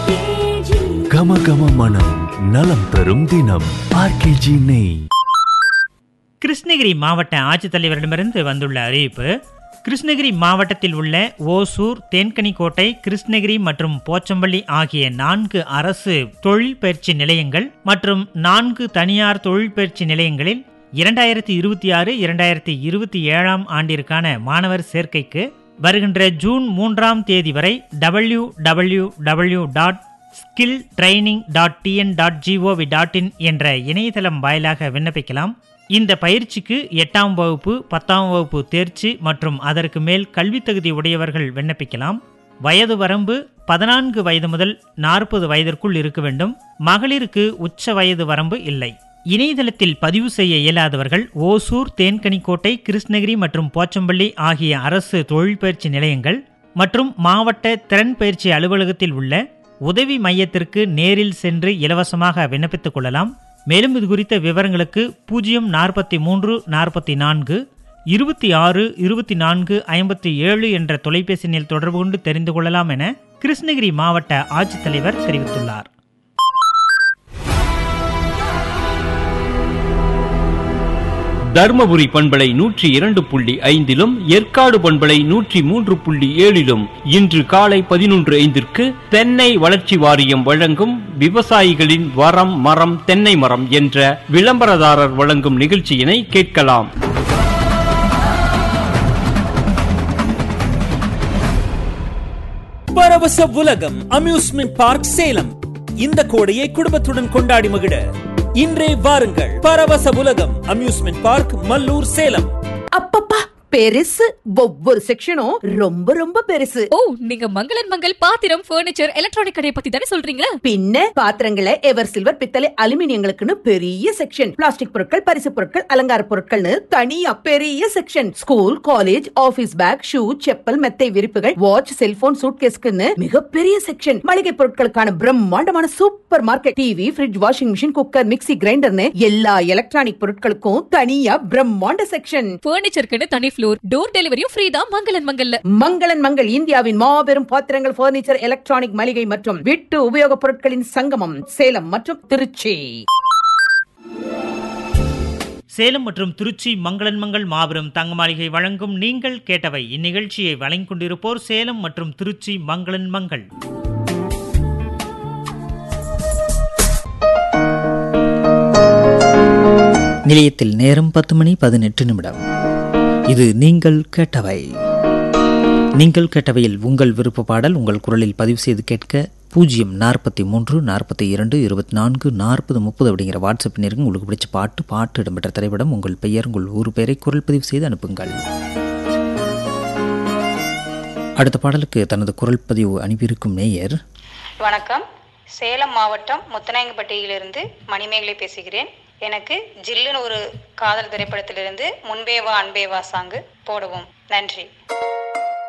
கம கம மனம் நலம் தரும் தினம் ஆர்கேஜி நெய் கிருஷ்ணகிரி மாவட்ட ஆட்சித்தலைவரிடமிருந்து வந்துள்ள அறிவிப்பு கிருஷ்ணகிரி மாவட்டத்தில் உள்ள ஓசூர் தேன்கனிக்கோட்டை கிருஷ்ணகிரி மற்றும் போச்சம்பள்ளி ஆகிய நான்கு அரசு தொழில் பயிற்சி நிலையங்கள் மற்றும் நான்கு தனியார் தொழில் பயிற்சி நிலையங்களில் இரண்டாயிரத்தி இருபத்தி ஆறு இரண்டாயிரத்தி இருபத்தி ஏழாம் ஆண்டிற்கான மாணவர் சேர்க்கைக்கு வருகின்ற ஜூன் மூன்றாம் தேதி வரை W W W dot skill training dot TN dot gov dot in என்ற இணையதளம் வாயிலாக விண்ணப்பிக்கலாம் இந்த பயிற்சிக்கு எட்டாம் வகுப்பு பத்தாம் வகுப்பு தேர்ச்சி மற்றும் அதற்கு மேல் கல்வித் தகுதி உடையவர்கள் விண்ணப்பிக்கலாம் வயது வரம்பு பதினான்கு வயது முதல் நாற்பது வயதிற்குள் இருக்க வேண்டும் மகளிருக்கு உச்ச வயது வரம்பு இல்லை இணையதளத்தில் பதிவு செய்ய இயலாதவர்கள் ஓசூர் தேன்கனிக்கோட்டை கிருஷ்ணகிரி மற்றும் போச்சம்பள்ளி ஆகிய அரசு தொழில் பயிற்சி நிலையங்கள் மற்றும் மாவட்ட திறன் பயிற்சி அலுவலகத்தில் உள்ள உதவி மையத்திற்கு நேரில் சென்று இலவசமாக விண்ணப்பித்துக் கொள்ளலாம் மேலும் இது குறித்த விவரங்களுக்கு பூஜ்ஜியம் நாற்பத்தி மூன்று நாற்பத்தி நான்கு இருபத்தி ஆறு இருபத்தி நான்கு ஐம்பத்தி ஏழு என்ற தொலைபேசி எண்ணில் தொடர்பு கொண்டு தெரிந்து கொள்ளலாம் என கிருஷ்ணகிரி மாவட்ட ஆட்சித்தலைவர் தெரிவித்துள்ளார் தர்மபுரி பண்பலை நூற்றி இரண்டு புள்ளி ஐந்திலும் ஏற்காடு பண்பலை நூற்றி மூன்று புள்ளி ஏழிலும் இன்று காலை பதினொன்று ஐந்திற்கு தென்னை வளர்ச்சி வாரியம் வழங்கும் விவசாயிகளின் வரம் மரம் தென்னை மரம் என்ற விளம்பரதாரர் வழங்கும் நிகழ்ச்சியினை கேட்கலாம் பரவச உலகம் அம்யூஸ்மெண்ட் பார்க் சேலம் இந்த கோடையை குடும்பத்துடன் கொண்டாடி மகிழ இன்றே வாருங்கள் பரவச உலகம் அம்யூஸ்மெண்ட் பார்க் மல்லூர் சேலம் அப்பப்பா பெருசு ஒவ்வொரு செக்ஷனும் ரொம்ப ரொம்ப பெருசு ஓ நீங்க மங்களன் மங்கள் பாத்திரம் பர்னிச்சர் எலக்ட்ரானிக் கடையை பத்தி தானே சொல்றீங்க பின்ன பாத்திரங்களை எவர் சில்வர் பித்தளை அலுமினியங்களுக்குன்னு பெரிய செக்ஷன் பிளாஸ்டிக் பொருட்கள் பரிசு பொருட்கள் அலங்கார பொருட்கள்னு தனியா பெரிய section school college office bag shoe chappal மெத்தை விரிப்புகள் வாட்ச் செல்போன் சூட்கேஸ்க்குன்னு மிகப்பெரிய செக்ஷன் மளிகை பொருட்களுக்கான பிரம்மாண்டமான super market TV fridge washing machine cooker mixie கிரைண்டர்னு எல்லா எலக்ட்ரானிக் பொருட்களுக்கும் தனியா பிரம்மாண்ட செக்ஷன் பர்னிச்சருக்குன்னு தனி ஃப்ளோர் டோர் டெலிவரியும் ஃப்ரீ தான் மங்களன் மங்கல்ல மங்களன் மங்கள் இந்தியாவின் மாபெரும் பாத்திரங்கள் பர்னிச்சர் எலக்ட்ரானிக் மளிகை மற்றும் வீட்டு உபயோகப் பொருட்களின் சங்கமம் சேலம் மற்றும் திருச்சி சேலம் மற்றும் திருச்சி மங்களன் மங்கள் மாபெரும் தங்க மாளிகை வழங்கும் நீங்கள் கேட்டவை இந்நிகழ்ச்சியை வழங்கிக் கொண்டிருப்போர் சேலம் மற்றும் திருச்சி மங்களன் மங்கள் நிலையத்தில் நேரம் பத்து மணி பதினெட்டு நிமிடம் இது நீங்கள் கேட்டவை நீங்கள் கேட்டவையில் உங்கள் விருப்ப பாடல் உங்கள் குரலில் பதிவு செய்து கேட்க பூஜ்ஜியம் நாற்பத்தி மூன்று நாற்பத்தி இரண்டு இருபத்தி நான்கு நாற்பது முப்பது அப்படிங்கிற வாட்ஸ்அப் நேருங்க உங்களுக்கு பிடிச்ச பாட்டு பாட்டு இடம்பெற்ற திரைப்படம் உங்கள் பெயர் உங்கள் ஊர் பெயரை குரல் பதிவு செய்து அனுப்புங்கள் அடுத்த பாடலுக்கு தனது குரல் பதிவு அனுப்பியிருக்கும் நேயர் வணக்கம் சேலம் மாவட்டம் முத்தநாயங்கப்பட்டியிலிருந்து மணிமேகலை பேசுகிறேன் எனக்கு ஜில்லுன்னு ஒரு காதல் திரைப்படத்திலிருந்து முன்பே வா அன்பே வா சாங்கு போடுவோம் நன்றி